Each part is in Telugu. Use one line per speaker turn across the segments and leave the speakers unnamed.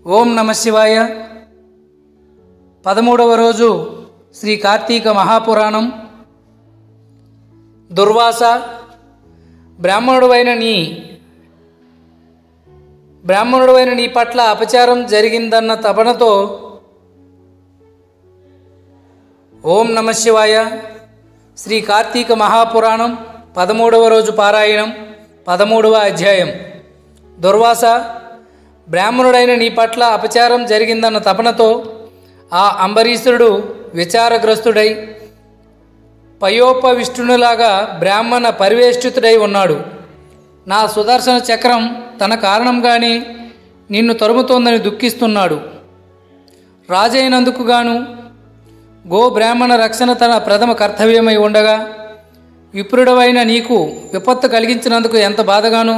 ఓం నమ శివాయ పదమూడవ రోజు శ్రీ కార్తీక మహాపురాణం దుర్వాస బ్రాహ్మణుడైన నీ బ్రాహ్మణుడైన నీ పట్ల అపచారం జరిగిందన్న తపనతో ఓం నమ శివాయ శ్రీ కార్తీక మహాపురాణం పదమూడవ రోజు పారాయణం పదమూడవ అధ్యాయం దుర్వాస బ్రాహ్మణుడైన నీ పట్ల అపచారం జరిగిందన్న తపనతో ఆ అంబరీషుడు విచారగ్రస్తుడై పయోపవిష్ణునిలాగా బ్రాహ్మణ పరివేష్టితుడై ఉన్నాడు నా సుదర్శన చక్రం తన కారణంగానే నిన్ను తరుముతోందని దుఃఖిస్తున్నాడు రాజైనందుకు గాను గో బ్రాహ్మణ రక్షణ తన ప్రథమ కర్తవ్యమై ఉండగా విప్రుడవైన నీకు విపత్తు కలిగించినందుకు ఎంత బాధగాను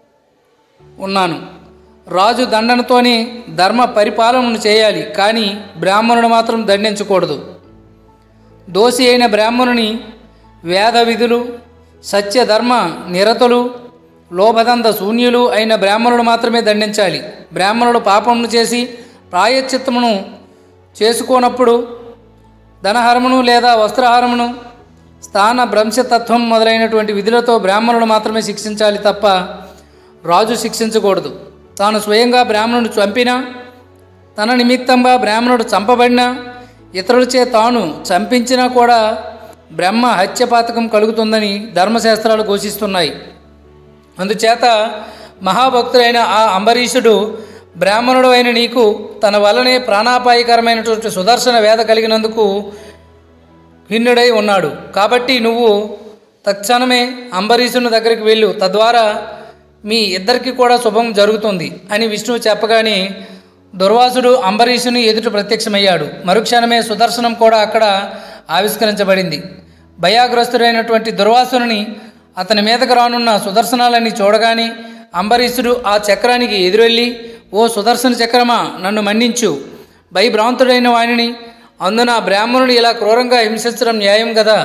ఉన్నాను రాజు దండనతోనే ధర్మ పరిపాలనను చేయాలి కానీ బ్రాహ్మణుడు మాత్రం దండించకూడదు దోషి అయిన బ్రాహ్మణుని వేద విధులు సత్యధర్మ నిరతులు లోభదంద శూన్యులు అయిన బ్రాహ్మణుడు మాత్రమే దండించాలి బ్రాహ్మణుడు పాపమును చేసి ప్రాయశ్చిత్తమును చేసుకోనప్పుడు ధనహరమును లేదా వస్త్రహారమును స్థాన భ్రంశతత్వం మొదలైనటువంటి విధులతో బ్రాహ్మణుడు మాత్రమే శిక్షించాలి తప్ప రాజు శిక్షించకూడదు తాను స్వయంగా బ్రాహ్మణుడు చంపినా తన నిమిత్తంగా బ్రాహ్మణుడు చంపబడినా ఇతరులచే తాను చంపించినా కూడా బ్రహ్మ హత్యపాతకం కలుగుతుందని ధర్మశాస్త్రాలు ఘోషిస్తున్నాయి అందుచేత మహాభక్తుడైన ఆ అంబరీషుడు బ్రాహ్మణుడు అయిన నీకు తన వల్లనే ప్రాణాపాయకరమైనటువంటి సుదర్శన వేద కలిగినందుకు భిన్నుడై ఉన్నాడు కాబట్టి నువ్వు తక్షణమే అంబరీషుని దగ్గరికి వెళ్ళు తద్వారా మీ ఇద్దరికి కూడా శుభం జరుగుతుంది అని విష్ణువు చెప్పగానే దుర్వాసుడు అంబరీషుని ఎదుట ప్రత్యక్షమయ్యాడు మరుక్షణమే సుదర్శనం కూడా అక్కడ ఆవిష్కరించబడింది భయాగ్రస్తుడైనటువంటి దుర్వాసుని అతని మీదకు రానున్న సుదర్శనాలన్నీ చూడగానే అంబరీషుడు ఆ చక్రానికి ఎదురెళ్ళి ఓ సుదర్శన చక్రమా నన్ను మన్నించు భయభ్రాంతుడైన వాణిని అందున బ్రాహ్మణుడు ఇలా క్రూరంగా హింసించడం న్యాయం కదా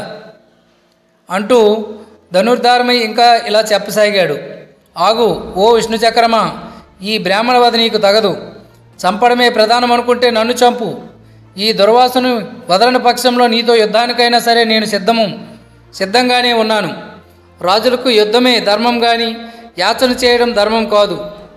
అంటూ ధనుర్ధారమై ఇంకా ఇలా చెప్పసాగాడు ఆగు ఓ విష్ణు చక్రమా ఈ బ్రాహ్మణ వధ నీకు తగదు చంపడమే ప్రధానం అనుకుంటే నన్ను చంపు ఈ దుర్వాసను వదలని పక్షంలో నీతో యుద్ధానికైనా సరే నేను సిద్ధము సిద్ధంగానే ఉన్నాను రాజులకు యుద్ధమే ధర్మం కానీ యాచన చేయడం ధర్మం కాదు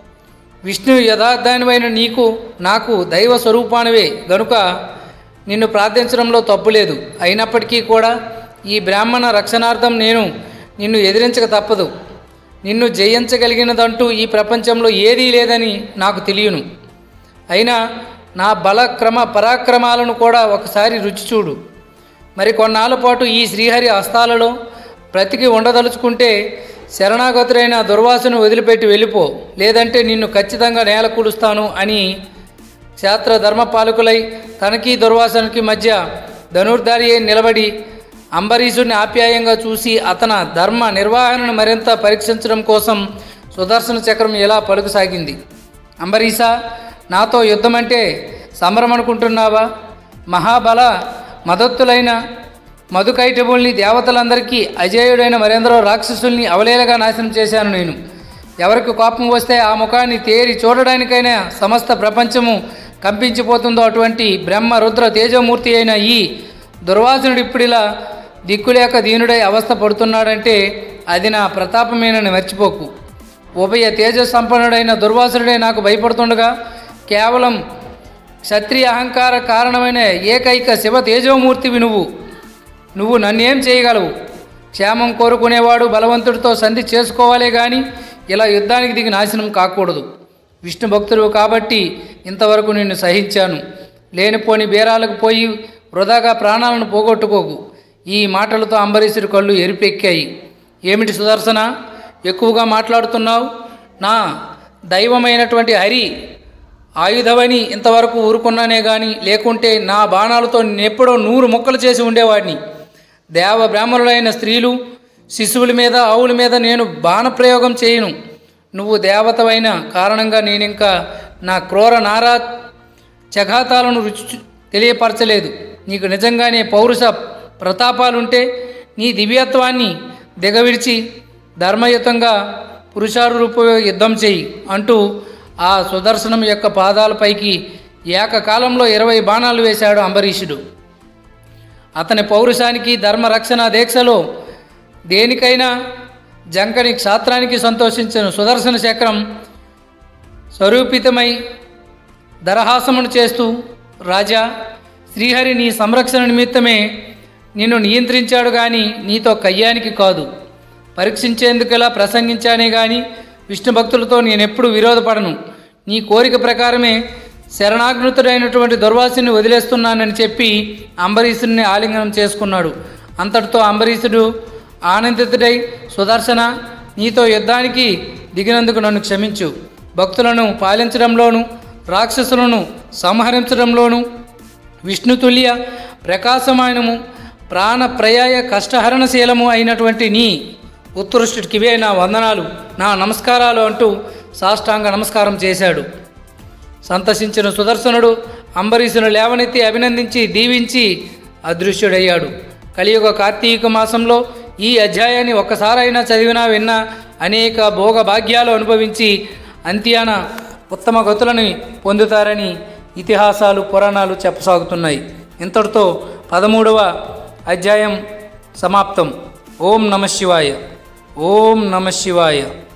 విష్ణు యథార్థానివైన నీకు నాకు దైవ స్వరూపానివే గనుక నిన్ను ప్రార్థించడంలో తప్పులేదు అయినప్పటికీ కూడా ఈ బ్రాహ్మణ రక్షణార్థం నేను నిన్ను ఎదిరించక తప్పదు నిన్ను జయించగలిగినదంటూ ఈ ప్రపంచంలో ఏదీ లేదని నాకు తెలియను అయినా నా బలక్రమ పరాక్రమాలను కూడా ఒకసారి రుచి చూడు మరి కొన్నాళ్ళ పాటు ఈ శ్రీహరి హస్తాలలో బ్రతికి ఉండదలుచుకుంటే శరణాగతుడైన దుర్వాసును వదిలిపెట్టి వెళ్ళిపో లేదంటే నిన్ను ఖచ్చితంగా నేల కూలుస్తాను అని క్షేత్ర ధర్మపాలకులై తనకి దుర్వాసనకి మధ్య ధనుర్ధారి అయి నిలబడి అంబరీషుడిని ఆప్యాయంగా చూసి అతని ధర్మ నిర్వహణను మరింత పరీక్షించడం కోసం సుదర్శన చక్రం ఇలా పలుకుసాగింది అంబరీష నాతో యుద్ధం అంటే సంబరం అనుకుంటున్నావా మహాబల మదత్తులైన మధుకైటబుల్ని దేవతలందరికీ అజేయుడైన మరేంద్రో రాక్షసుల్ని అవలేలగా నాశనం చేశాను నేను ఎవరికి కోపం వస్తే ఆ ముఖాన్ని తేరి చూడడానికైనా సమస్త ప్రపంచము కంపించిపోతుందో అటువంటి బ్రహ్మ రుద్ర తేజమూర్తి అయిన ఈ దుర్వాసనుడు ఇప్పుడిలా దిక్కులేక దీనుడై అవస్థ పడుతున్నాడంటే అది నా ప్రతాపమేనని మర్చిపోకు ఉభయ తేజ సంపన్నుడైన దుర్వాసుడే నాకు భయపడుతుండగా కేవలం క్షత్రియ అహంకార కారణమైన ఏకైక శివ తేజోమూర్తివి నువ్వు నువ్వు నన్నేం చేయగలవు క్షేమం కోరుకునేవాడు బలవంతుడితో సంధి చేసుకోవాలే కానీ ఇలా యుద్ధానికి దిగి నాశనం కాకూడదు విష్ణు భక్తుడు కాబట్టి ఇంతవరకు నిన్ను సహించాను లేనిపోని బేరాలకు పోయి వృధాగా ప్రాణాలను పోగొట్టుకోకు ఈ మాటలతో అంబరీషుడి కళ్ళు ఎరిపెక్కాయి ఏమిటి సుదర్శన ఎక్కువగా మాట్లాడుతున్నావు నా దైవమైనటువంటి హరి ఆయుధమని ఇంతవరకు ఊరుకున్నానే కానీ లేకుంటే నా బాణాలతో నేనెప్పుడో నూరు ముక్కలు చేసి ఉండేవాడిని దేవ బ్రాహ్మణులైన స్త్రీలు శిశువుల మీద ఆవుల మీద నేను బాణప్రయోగం చేయను నువ్వు దేవతవైన కారణంగా నేనింకా నా క్రూర నారా చఘాతాలను రుచి తెలియపరచలేదు నీకు నిజంగానే పౌరుష ప్రతాపాలుంటే నీ దివ్యత్వాన్ని దిగవిడిచి ధర్మయుతంగా పురుషారు రూప యుద్ధం చేయి అంటూ ఆ సుదర్శనం యొక్క పాదాలపైకి ఏకకాలంలో ఇరవై బాణాలు వేశాడు అంబరీషుడు అతని పౌరుషానికి ధర్మరక్షణ దీక్షలో దేనికైనా జంకని క్షాత్రానికి సంతోషించిన సుదర్శన చక్రం స్వరూపితమై దరహాసమును చేస్తూ రాజా శ్రీహరి నీ సంరక్షణ నిమిత్తమే నిన్ను నియంత్రించాడు కానీ నీతో కయ్యానికి కాదు పరీక్షించేందుకులా ప్రసంగించానే కానీ విష్ణు భక్తులతో నేనెప్పుడు విరోధపడను నీ కోరిక ప్రకారమే శరణాగ్నుతుడైనటువంటి దుర్వాసుని వదిలేస్తున్నానని చెప్పి అంబరీషుని ఆలింగనం చేసుకున్నాడు అంతటితో అంబరీషుడు ఆనందితుడై సుదర్శన నీతో యుద్ధానికి దిగినందుకు నన్ను క్షమించు భక్తులను పాలించడంలోను రాక్షసులను సంహరించడంలోను విష్ణుతుల్య ప్రకాశమానము ప్రాణప్రయాయ కష్టహరణశీలము అయినటువంటి నీ ఉత్కృష్టుడికివే నా వందనాలు నా నమస్కారాలు అంటూ సాష్టాంగ నమస్కారం చేశాడు సంతసించిన సుదర్శనుడు అంబరీషును లేవనెత్తి అభినందించి దీవించి అదృశ్యుడయ్యాడు కలియుగ కార్తీక మాసంలో ఈ అధ్యాయాన్ని ఒక్కసారైనా చదివినా విన్నా అనేక భోగ భాగ్యాలు అనుభవించి అంత్యాన ఉత్తమ గతులని పొందుతారని ఇతిహాసాలు పురాణాలు చెప్పసాగుతున్నాయి ఇంతటితో పదమూడవ అధ్యాయం సమాప్తం ఓం నమ శివాయ ఓం నమ శివాయ